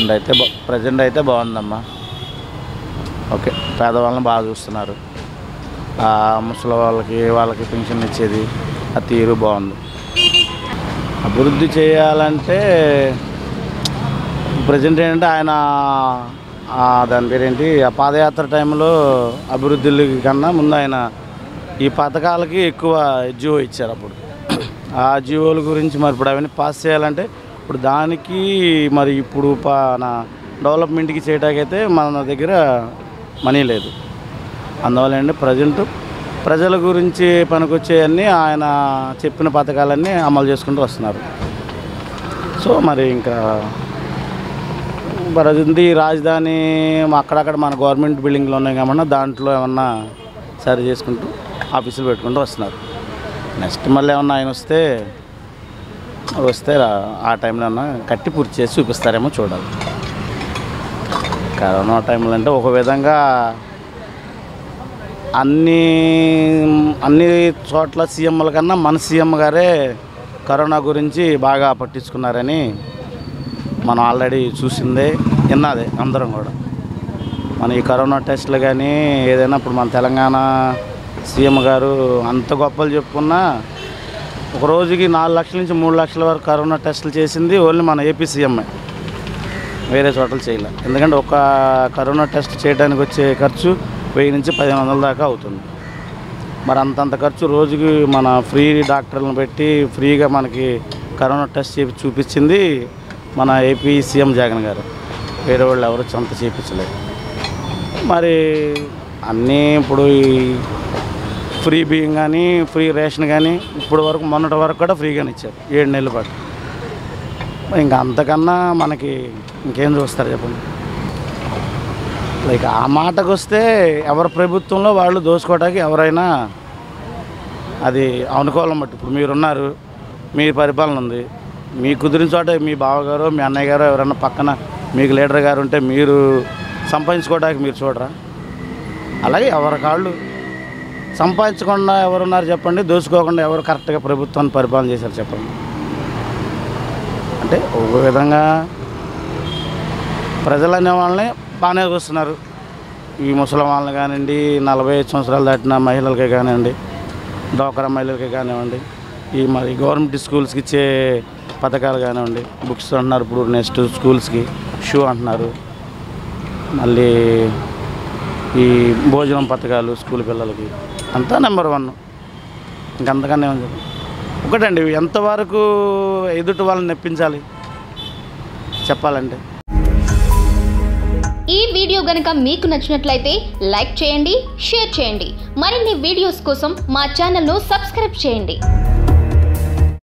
present అయితే బా present అయితే బాగుందమ్మా ఓకే పేదవాళ్ళని బాగా చూస్తున్నారు ఆ ముసలి వాళ్ళకి వాళ్ళకి పెన్షన్ ఇచ్చేది ఆ తీరు బాగుంది అభివృద్ధి చేయాలంటే ప్రజెంట్ ఏంటంటే ఆయన ఆ దాని పేరేంటి ఆ పాదయాత్ర టైంలో అభివృద్ధి కన్నా ముందు ఆయన ఈ పథకాలకి ఎక్కువ జియో ఇచ్చారు అప్పుడు ఆ జియోల గురించి మరి ఇప్పుడు అవన్నీ పాస్ చేయాలంటే ఇప్పుడు దానికి మరి ఇప్పుడు మన డెవలప్మెంట్కి చేయడానికైతే మన దగ్గర మనీ లేదు అందువల్ల ఏంటంటే ప్రజెంట్ ప్రజల గురించి పనికొచ్చేవన్నీ ఆయన చెప్పిన పథకాలన్నీ అమలు చేసుకుంటూ వస్తున్నారు సో మరి ఇంకా ప్రజెంట్ ఈ రాజధాని అక్కడక్కడ మన గవర్నమెంట్ బిల్డింగ్లు ఉన్నాయి కాబట్టి దాంట్లో ఏమన్నా సరి చేసుకుంటూ ఆఫీసులు పెట్టుకుంటూ వస్తున్నారు నెక్స్ట్ మళ్ళీ ఏమన్నా ఆయన వస్తే వస్తే రా- ఆ టైంలో ఏమన్నా కట్టి పూర్తి చేసి చూపిస్తారేమో చూడాలి కరోనా టైంలో అంటే ఒక విధంగా అన్ని అన్ని చోట్ల సీఎంల కన్నా మన సీఎం గారే కరోనా గురించి బాగా పట్టించుకున్నారని మనం ఆల్రెడీ చూసిందే విన్నదే అందరం కూడా మన ఈ కరోనా టెస్టులు కానీ ఏదైనా ఇప్పుడు మన తెలంగాణ సీఎం గారు అంత గొప్పలు చెప్పుకున్నా ఒక రోజుకి నాలుగు లక్షల నుంచి మూడు లక్షల వరకు కరోనా టెస్టులు చేసింది ఓన్లీ మన ఏపీ సీఎంఏ వేరే చోట్ల చేయలే ఎందుకంటే ఒక కరోనా టెస్ట్ చేయడానికి వచ్చే ఖర్చు వెయ్యి నుంచి పదిహేను వందల దాకా అవుతుంది మరి అంతంత ఖర్చు రోజుకి మన ఫ్రీ డాక్టర్లను పెట్టి ఫ్రీగా మనకి కరోనా టెస్ట్ చేపి చూపించింది మన ఏపీ సీఎం జగన్ గారు వేరే వాళ్ళు ఎవరు సొంత చేయించలేదు మరి అన్నీ ఇప్పుడు ఈ ఫ్రీ బియ్యం కానీ ఫ్రీ రేషన్ కానీ ఇప్పుడు వరకు మొన్నటి వరకు కూడా ఫ్రీగానే ఇచ్చారు ఏడు నెలల పాటు మరి ఇంకా అంతకన్నా మనకి ఇంకేం చూస్తారు చెప్పండి లైక్ ఆ మాటకు వస్తే ఎవరి ప్రభుత్వంలో వాళ్ళు దోసుకోవడానికి ఎవరైనా అది అనుకూలం బట్టి ఇప్పుడు మీరున్నారు మీ పరిపాలన ఉంది మీ కుదిరిన చోట మీ బావగారు మీ అన్నయ్య గారు ఎవరైనా పక్కన మీకు లీడర్ గారు ఉంటే మీరు సంపాదించుకోవడానికి మీరు చూడరా అలాగే ఎవరి కాళ్ళు సంపాదించకుండా ఎవరున్నారు చెప్పండి దోసుకోకుండా ఎవరు కరెక్ట్గా ప్రభుత్వాన్ని పరిపాలన చేశారు చెప్పండి అంటే ఒక విధంగా ప్రజలు అనే వాళ్ళని బాగానే చూస్తున్నారు ఈ ముసలి వాళ్ళని కానివ్వండి నలభై ఐదు సంవత్సరాలు దాటిన మహిళలకే కానివ్వండి డోకరా మహిళలకి కానివ్వండి ఈ మరి గవర్నమెంట్ స్కూల్స్కి ఇచ్చే పథకాలు కానివ్వండి బుక్స్ అంటున్నారు ఇప్పుడు నెక్స్ట్ స్కూల్స్కి షూ అంటున్నారు మళ్ళీ ఈ భోజనం పథకాలు స్కూల్ పిల్లలకి అంతా నెంబర్ వన్ ఇంకంతకన్నా ఏమని చెప్పు ఒకటండి ఎంతవరకు ఎదుటి వాళ్ళని నెప్పించాలి చెప్పాలంటే ఈ వీడియో గనుక మీకు నచ్చినట్లయితే లైక్ చేయండి షేర్ చేయండి మరిన్ని వీడియోస్ కోసం మా ఛానల్ను సబ్స్క్రైబ్ చేయండి